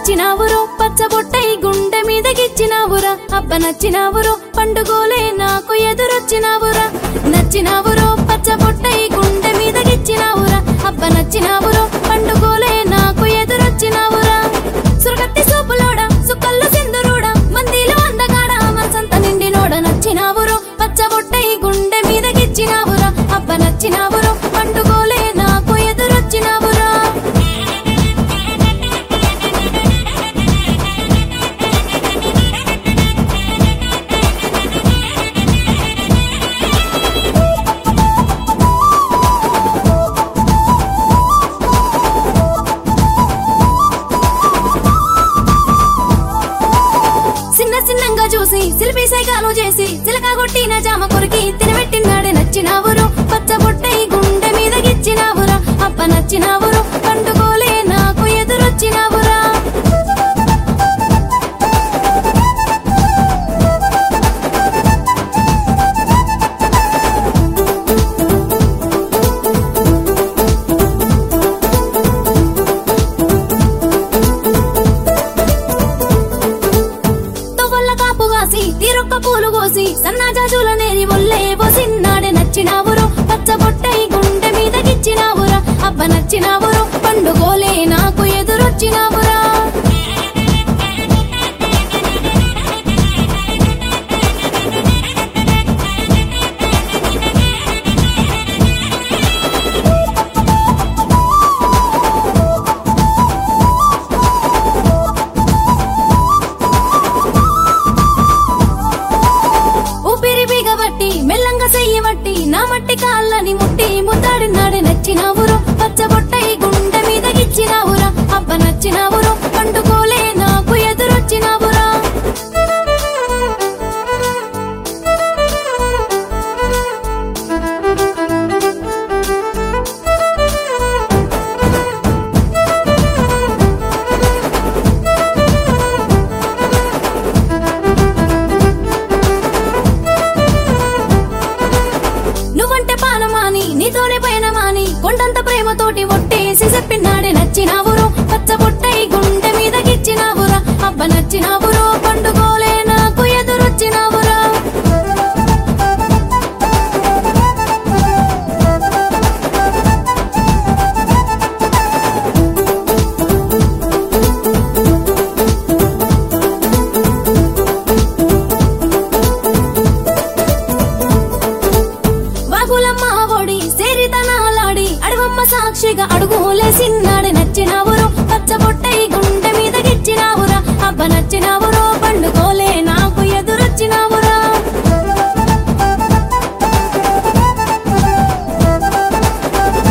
నచ్చినావురో పచ్చబొట్టై గుండె మీద గిచ్చినావురా అబ్బ నచ్చినావురో పండుగోలే నాకు ఎదురొచ్చినావురా నచ్చినావురో పచ్చబొట్టై గుండె మీద గిచ్చినావురా అబ్బ నచ్చినావురో పండుగోలే నాకు ఎదురొచ్చినావురా సురగత్తి సూపులోడ సుక్కల్లో సింధురోడ మందిలో అందగాడ మనసంత నిండినోడ నచ్చినావురో పచ్చబొట్టై గుండె మీద గిచ్చినావురా అబ్బ నచ్చినావురో పండుగోలే నాకు ఎదురొచ్చినావురా చిన్న చిన్నంగా చూసి శిల్పి సైకాలు చేసి చిలక కొట్టిన జామ కొరికి తినబెట్టినాడే నచ్చినావురు పచ్చబొట్టై గుండె మీద గిచ్చినావురా అప్ప నచ్చినావురు పండుకోలే నాకు ఎదురొచ్చినావురా తొవ్వల్ల కాపు కాసి తీరొక్క పూలు కోసి సన్నాజాజుల నేరి ఒళ్ళే పోసిన్నాడే నచ్చినావురు పచ్చబొట్టై గుండె మీద గిచ్చినావురా అబ్బ నచ్చినావురు పండుగోలే నాకు ఎదురొచ్చినావురా ఊపిరి బిగబట్టి మెల్లంగా చెయ్యబట్టి నా మట్టి కాళ్ళని ముట్టి ముద్దాడినాడే నచ్చినావురు పచ్చబొట్టై గుండె మీద గిచ్చినావురా అబ్బ నచ్చినావురు పండుకోలే నాకు ఎదురొచ్చినావురా నువ్వంటే పానమాని నీతోనే పయనమాని కొండంత ప్రేమతోటి ఒట్టేసి చెప్పినాడే నచ్చినావురు పచ్చబొట్టై గుండె మీద గిచ్చినావురా అబ్బ నచ్చినావురు పండుగోలే నాకు ఎదురొచ్చినావురా వాగులమ్మ ఒడి సేరితనాలాడి అడవమ్మ సాక్షిగా అడుగులేసిన్నాడే నచ్చినావురు పచ్చబొట్టై గుండె మీద గిచ్చినావురా అబ్బ నచ్చినావురో పండుకోలే నాకు ఎదురొచ్చినావురా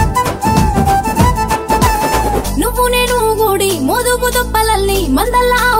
నువ్వు నేను గూడి మోదుగు దుప్పలల్లి మందల్లా